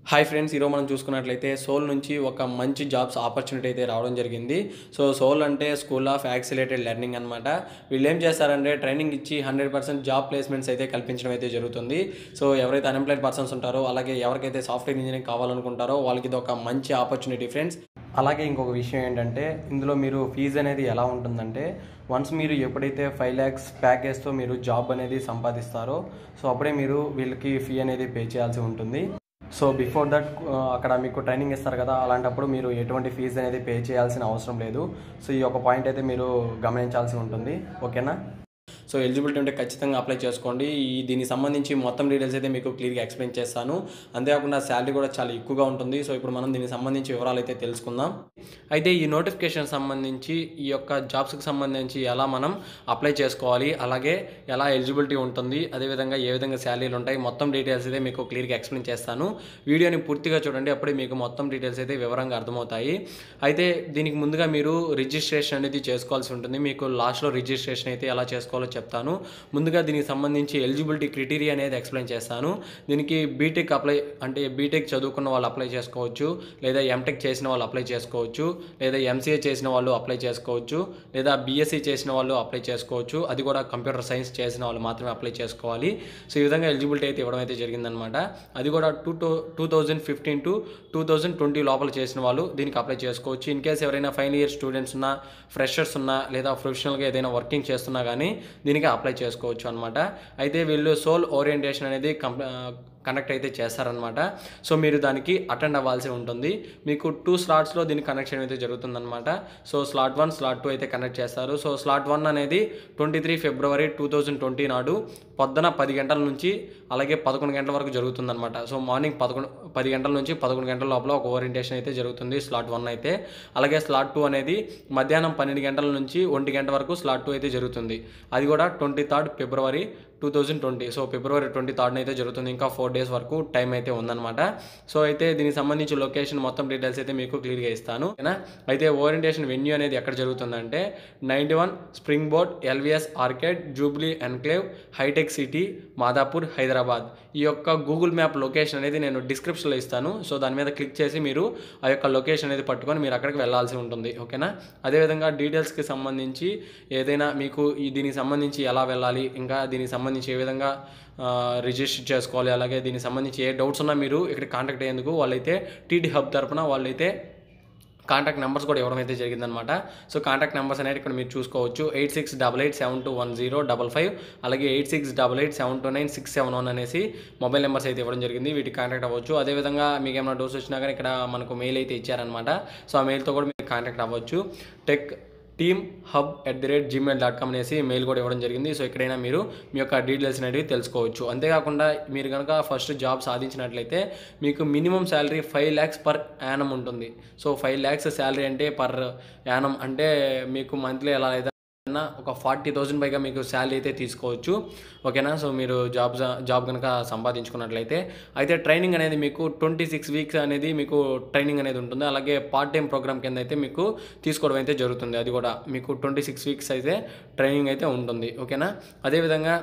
hi friends ఈరోజు మనం చూసుకున్నట్లయితే సోల్ నుంచి ఒక మంచి జాబ్స్ ఆపర్చునిటీ అయితే రావడం జరిగింది సో సోల్ అంటే స్కూల్ ఆఫ్ యాక్సిలేటెడ్ లెర్నింగ్ అనమాట వీళ్ళు ఏం చేస్తారంటే ట్రైనింగ్ ఇచ్చి హండ్రెడ్ పర్సెంట్ జాబ్ ప్లేస్మెంట్స్ అయితే కల్పించడం అయితే జరుగుతుంది సో ఎవరైతే అన్ఎంప్లాయిడ్ పర్సన్స్ ఉంటారో అలాగే ఎవరికైతే సాఫ్ట్వేర్ ఇంజనీరింగ్ కావాలనుకుంటారో వాళ్ళకి ఇది ఒక మంచి ఆపర్చునిటీ ఫ్రెండ్స్ అలాగే ఇంకొక విషయం ఏంటంటే ఇందులో మీరు ఫీజు అనేది ఎలా ఉంటుందంటే వన్స్ మీరు ఎప్పుడైతే ఫైవ్ ల్యాక్స్ ప్యాకేజ్తో మీరు జాబ్ అనేది సంపాదిస్తారో సో అప్పుడే మీరు వీళ్ళకి ఫీ అనేది పే చేయాల్సి ఉంటుంది సో బిఫోర్ దట్ అక్కడ మీకు ట్రైనింగ్ ఇస్తారు కదా అలాంటప్పుడు మీరు ఎటువంటి ఫీజు అనేది పే చేయాల్సిన అవసరం లేదు సో ఈ ఒక పాయింట్ అయితే మీరు గమనించాల్సి ఉంటుంది ఓకేనా సో ఎలిజిబిలిటీ ఉంటే ఖచ్చితంగా అప్లై చేసుకోండి ఈ దీనికి సంబంధించి మొత్తం డీటెయిల్స్ అయితే మీకు క్లియర్గా ఎక్స్ప్లెయిన్ చేస్తాను అంతేకాకుండా శాలరీ కూడా చాలా ఎక్కువగా ఉంటుంది సో ఇప్పుడు మనం దీనికి సంబంధించి వివరాలు అయితే తెలుసుకుందాం అయితే ఈ నోటిఫికేషన్ సంబంధించి ఈ యొక్క జాబ్స్కి సంబంధించి ఎలా మనం అప్లై చేసుకోవాలి అలాగే ఎలా ఎలిజిబిలిటీ ఉంటుంది అదేవిధంగా ఏ విధంగా శాలరీలు ఉంటాయి మొత్తం డీటెయిల్స్ అయితే మీకు క్లియర్గా ఎక్స్ప్లెయిన్ చేస్తాను వీడియోని పూర్తిగా చూడండి అప్పుడే మీకు మొత్తం డీటెయిల్స్ అయితే వివరంగా అర్థమవుతాయి అయితే దీనికి ముందుగా మీరు రిజిస్ట్రేషన్ అనేది చేసుకోవాల్సి ఉంటుంది మీకు లాస్ట్లో రిజిస్ట్రేషన్ అయితే ఎలా చేసుకోవాలో చెప్తాను ముందుగా దీనికి సంబంధించి ఎలిజిబిలిటీ క్రిటీరియా అనేది ఎక్స్ప్లెయిన్ చేస్తాను దీనికి బీటెక్ అప్లై అంటే బీటెక్ చదువుకున్న వాళ్ళు అప్లై చేసుకోవచ్చు లేదా ఎంటెక్ చేసిన వాళ్ళు అప్లై చేసుకోవచ్చు లేదా ఎంసీఏ చేసిన వాళ్ళు అప్లై చేసుకోవచ్చు లేదా బీఎస్సీ చేసిన వాళ్ళు అప్లై చేసుకోవచ్చు అది కూడా కంప్యూటర్ సైన్స్ చేసిన వాళ్ళు మాత్రమే అప్లై చేసుకోవాలి సో ఈ విధంగా ఎలిజిబిలిటీ అయితే ఇవ్వడం అయితే జరిగిందనమాట అది కూడా two two two thousand fifteen to two thousand twenty లోపల చేసిన వాళ్ళు దీనికి అప్లై చేసుకోవచ్చు ఇన్ కేస్ ఎవరైనా ఫైనల్ ఇయర్ స్టూడెంట్స్ ఉన్నా ఫ్రెషర్స్ ఉన్నా లేదా ప్రొఫెషనల్గా ఏదైనా వర్కింగ్ చేస్తున్నా కానీ దీనికి అప్లై చేసుకోవచ్చు అనమాట అయితే వీళ్ళు సోల్ ఓరియంటేషన్ అనేది కంప్ కనెక్ట్ అయితే చేస్తారనమాట సో మీరు దానికి అటెండ్ అవ్వాల్సి ఉంటుంది మీకు టూ స్లాట్స్లో దీన్ని కనెక్ట్ చేయడం అయితే జరుగుతుందన్నమాట so slot one slot two అయితే కనెక్ట్ చేస్తారు సో స్లాట్ వన్ అనేది twenty three February two thousand twenty నాడు పొద్దున పది గంటల నుంచి అలాగే పదకొండు గంటల వరకు జరుగుతుందన్నమాట సో మార్నింగ్ పదకొండు పది గంటల నుంచి పదకొండు గంటల లోపల ఒక ఓరియంటేషన్ అయితే జరుగుతుంది స్లాట్ వన్ అయితే అలాగే స్లాట్ టూ అనేది మధ్యాహ్నం పన్నెండు గంటల నుంచి ఒంటి గంట వరకు స్లాట్ టూ అయితే జరుగుతుంది అది కూడా twenty third February two thousand twenty so February twenty థర్డ్న అయితే జరుగుతుంది ఇంకా ఫోర్ డేస్ వరకు టైం అయితే ఉందన్నమాట సో అయితే దీనికి సంబంధించి లొకేషన్ మొత్తం డీటెయిల్స్ అయితే మీకు క్లియర్గా ఇస్తాను ఓకేనా అయితే ఓరియంటేషన్ వెన్యూ అనేది ఎక్కడ జరుగుతుందంటే ninety one spring board LVS arcade Jubilee enclave hitech city Madhapur Hyderabad ఈ యొక్క గూగుల్ మ్యాప్ లొకేషన్ అనేది నేను డిస్క్రిప్షన్లో ఇస్తాను సో దాని మీద క్లిక్ చేసి మీరు ఆ యొక్క లొకేషన్ అనేది పట్టుకొని మీరు అక్కడికి వెళ్ళాల్సి ఉంటుంది ఓకేనా అదేవిధంగా డీటెయిల్స్కి సంబంధించి ఏదైనా మీకు ఈ దీనికి సంబంధించి ఎలా వెళ్ళాలి ఇంకా దీనికి సంబంధించి ఏ విధంగా రిజిస్టర్ చేసుకోవాలి అలాగే దీనికి సంబంధించి ఏ డౌట్స్ ఉన్నా మీరు ఇక్కడ కాంటాక్ట్ అయ్యేందుకు వాళ్ళైతే టీడీ హబ్ తరపున వాళ్ళైతే కాంటాక్ట్ నెంబర్స్ కూడా ఇవ్వడం అయితే జరిగిందనమాట సో కాంటాక్ట్ నెంబర్స్ అనేది ఇక్కడ మీరు చూసుకోవచ్చు eight six double eight seven two one zero double five అలాగే eight six double eight seven two nine six seven one అనేసి మొబైల్ నెంబర్స్ అయితే ఇవ్వడం జరిగింది వీటికి కాంటాక్ట్ అవ్వచ్చు అదేవిధంగా మీకు ఏమైనా డోస్ వచ్చినా కానీ ఇక్కడ మనకు మెయిల్ అయితే ఇచ్చారనమాట సో ఆ మెయిల్తో కూడా మీరు కాంటాక్ట్ అవ్వచ్చు tech team hub at the rate Gmail dot com అనేసి మెయిల్ కూడా ఇవ్వడం జరిగింది సో ఎక్కడైనా మీరు మీ యొక్క డీటెయిల్స్ అనేవి తెలుసుకోవచ్చు అంతేకాకుండా మీరు కనుక ఫస్ట్ జాబ్ సాధించినట్లయితే మీకు minimum salary five lakhs per annum ఉంటుంది సో ఫైవ్ ల్యాక్స్ శాలరీ అంటే పర్ యానం అంటే మీకు మంత్లీ ఎలా అయితే ఒక ఫార్టీ థౌసండ్ పైగా మీకు శాలరీ అయితే తీసుకోవచ్చు ఓకేనా సో మీరు జాబ్ జాబ్ కనుక సంపాదించుకున్నట్లయితే అయితే ట్రైనింగ్ అనేది మీకు ట్వంటీ సిక్స్ వీక్స్ అనేది మీకు ట్రైనింగ్ అనేది ఉంటుంది అలాగే పార్ట్ టైం ప్రోగ్రామ్ కింద అయితే మీకు తీసుకోవడం అయితే జరుగుతుంది అది కూడా మీకు ట్వంటీ సిక్స్ వీక్స్ అయితే ట్రైనింగ్ అయితే ఉంటుంది ఓకేనా అదేవిధంగా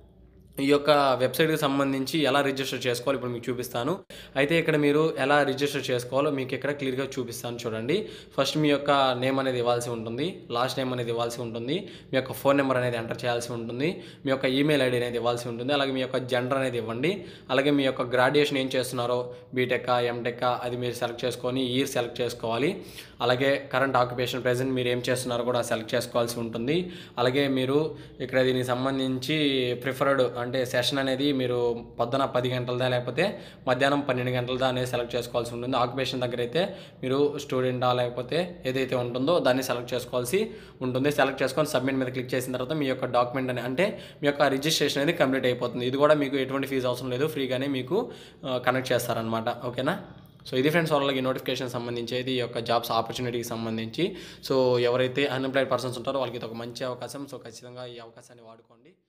ఈ యొక్క వెబ్సైట్కి సంబంధించి ఎలా రిజిస్టర్ చేసుకోవాలి ఇప్పుడు మీకు చూపిస్తాను అయితే ఇక్కడ మీరు ఎలా రిజిస్టర్ చేసుకోవాలో మీకు ఇక్కడ క్లియర్గా చూపిస్తాను చూడండి ఫస్ట్ మీ యొక్క నేమ్ అనేది ఇవ్వాల్సి ఉంటుంది లాస్ట్ నేమ్ అనేది ఇవ్వాల్సి ఉంటుంది మీ యొక్క ఫోన్ నెంబర్ అనేది ఎంటర్ చేయాల్సి ఉంటుంది మీ యొక్క ఈమెయిల్ ఐడి అనేది ఇవ్వాల్సి ఉంటుంది అలాగే మీ యొక్క జెండర్ అనేది ఇవ్వండి అలాగే మీ యొక్క గ్రాడ్యుయేషన్ ఏం చేస్తున్నారో బీటెక్ ఎంటెక్ అది మీరు సెలెక్ట్ చేసుకొని ఇయర్ సెలెక్ట్ చేసుకోవాలి అలాగే కరెంట్ ఆక్యుపేషన్ ప్రజెంట్ మీరు ఏం చేస్తున్నారో కూడా సెలెక్ట్ చేసుకోవాల్సి ఉంటుంది అలాగే మీరు ఇక్కడ దీనికి సంబంధించి ప్రిఫర్డ్ అంటే సెషన్ అనేది మీరు పొద్దున పది గంటలదా లేకపోతే మధ్యాహ్నం పన్నెండు గంటలదా అనేది సెలెక్ట్ చేసుకోవాల్సి ఉంటుంది ఆక్యుపేషన్ దగ్గర అయితే మీరు స్టూడెంటా లేకపోతే ఏదైతే ఉంటుందో దాన్ని సెలెక్ట్ చేసుకోవాల్సి ఉంటుంది సెలెక్ట్ చేసుకొని సబ్మిట్ మీద క్లిక్ చేసిన తర్వాత మీ యొక్క డాక్యుమెంట్ అని అంటే మీ యొక్క రిజిస్ట్రేషన్ అనేది కంప్లీట్ అయిపోతుంది ఇది కూడా మీకు ఎటువంటి ఫీజు అవసరం లేదు ఫ్రీగానే మీకు కనెక్ట్ చేస్తారనమాట ఓకేనా సో ఇది ఫ్రెండ్స్ వాళ్ళకి నోటిఫికేషన్ సంబంధించి అయితే ఈ యొక్క జాబ్స్ ఆపర్చునిటీకి సంబంధించి సో ఎవరైతే అన్ఎంప్లాయిడ్ పర్సన్స్ ఉంటారో వాళ్ళకి ఇది ఒక మంచి అవకాశం సో ఖచ్చితంగా ఈ అవకాశాన్ని వాడుకోండి